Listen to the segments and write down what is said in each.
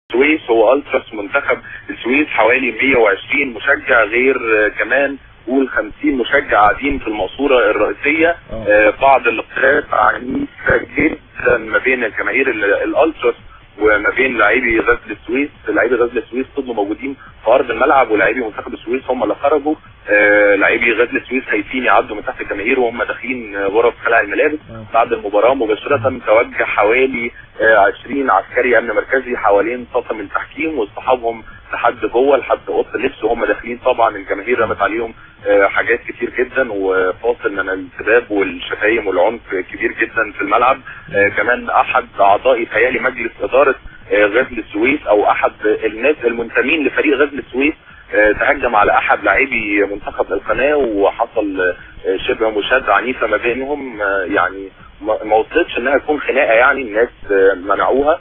السويس هو التراس منتخب السويس حوالي 120 مشجع غير آه، كمان قول 50 مشجع قاعدين في المقصوره الرئيسيه آه. آه، بعض الاختلاف عنيفه جدا ما بين الجماهير ال- الالتراس وما بين لاعبي غزل السويس لاعبي غزل السويس فضلوا موجودين في ارض الملعب ولاعبي منتخب السويس هم اللي خرجوا آه، لاعبي غزل السويس خايفين يعدوا من تحت الجماهير وهم داخلين آه، غرف خلع الملابس آه. بعد المباراه مباشره توجه حوالي آه، 20 عسكري امن مركزي حوالين طاقم التحكيم واصطحابهم لحد جوه لحد اوضه اللبس وهم داخلين طبعا الجماهير رمت عليهم آه، حاجات كتير جدا وفاصل من السباب والشتايم والعنف كبير جدا في الملعب آه، كمان احد اعضاء تهيالي مجلس اداره آه، غزل السويس او احد الناس المنتمين لفريق غزل السويس آه، تهجم على احد لاعبي منتخب القناه وحصل آه، شبه مشاده عنيفه ما بينهم آه، يعني ما ما وصلتش انها تكون خناقه يعني الناس آه، منعوها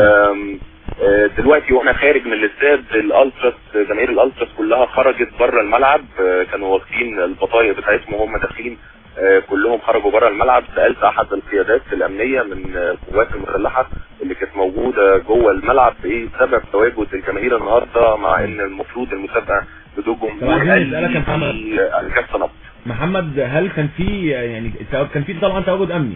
آم، آه، دلوقتي وانا خارج من الاستاد الالتراس جماهير الالتراس كلها خرجت بره الملعب آه، كانوا واخدين البطايق بتاعتهم وهم داخلين آه، كلهم خرجوا بره الملعب سالت احد القيادات الامنيه من آه، القوات المسلحه اللي كانت موجوده جوه الملعب ايه سبب تواجد الجماهير النهارده مع ان المفروض المسابقه بدون طب جمهور عايزين قال نسألك يا محمد. لي، آه، الكابتن نبض محمد هل كان في يعني كان في طبعا تواجد امني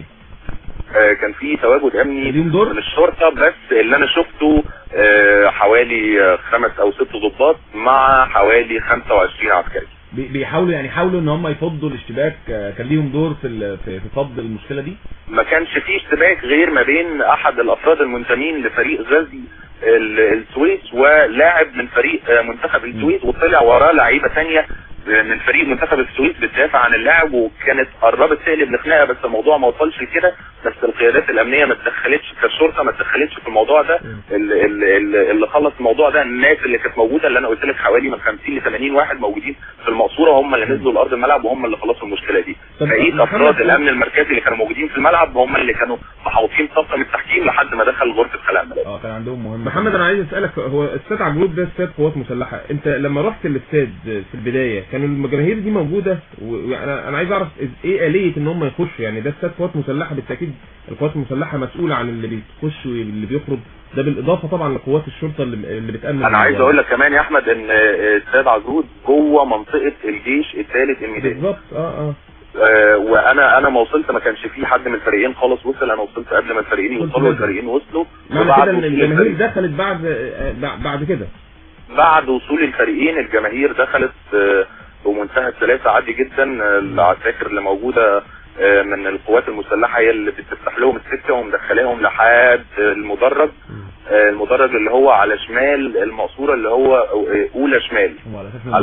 آه، كان في تواجد امني ليهم دور؟ من الشرطه بس اللي انا شفته آه، حوالي آه، خمس او ست ضباط مع حوالي 25 عسكري بي- بيحاولوا يعني حاولوا ان هم يفضوا الاشتباك آه، كان ليهم دور في ال- في في فض المشكله دي ما كانش فيه اشتباك غير ما بين احد الافراد المنتمين لفريق غزل ال- السويس ولاعب من فريق آه، منتخب السويس وطلع وراه لعيبه ثانيه من فريق منتخب السويس بتدافع عن اللاعب وكانت قربت تقلب لخناقه بس الموضوع ما وصلش لكده بس القيادات الامنيه ما اتدخلتش كالشرطه ما اتدخلتش في الموضوع ده ال- ال- ال- اللي خلص الموضوع ده الناس اللي كانت موجوده اللي انا قلت لك حوالي من 50 ل 80 واحد موجودين في المقصوره هم اللي نزلوا لارض الملعب وهم اللي خلصوا المشكله دي طب بقيه محمد، افراد الامن المركزي اللي كانوا موجودين في الملعب هم اللي كانوا محاوطين طاقم التحكيم لحد ما دخل غرفه خلع الملابس اه كان عندهم مهم محمد انا عايز اسالك هو استاد عجلود ده استاد قوات مسلحه انت لما رحت الاستاد في البدايه كانوا الجماهير دي موجوده وانا انا عايز اعرف إز- ايه اليه ان هم يخشوا يعني ده استاد قوات مسلحه بالتاكيد القوات المسلحه مسؤوله عن اللي بيخش واللي بيخرج ده بالاضافه طبعا لقوات الشرطه اللي, اللي بتامن انا عايز الموضوع. اقول لك كمان يا احمد ان آه، استاد عجرود جوه منطقه الجيش الثالث الميداني بالظبط اه اه آه، وانا انا ما وصلت ما كانش في حد من الفريقين خالص وصل انا وصلت قبل ما الفريقين وصلت يوصلوا بدري. الفريقين وصلوا معنى وبعد كده ان وصول الجماهير الفريق- دخلت بعد آه، بع- بعد كده بعد وصول الفريقين الجماهير دخلت آه، بمنتهى السلاسه عادي جدا آه، العساكر اللي موجوده آه، من القوات المسلحه هي اللي بتفتح لهم السكه ومدخلاهم لحد المدرج آه، المدرج اللي هو على شمال المقصوره اللي هو آه، اولى شمال هو على اساس إن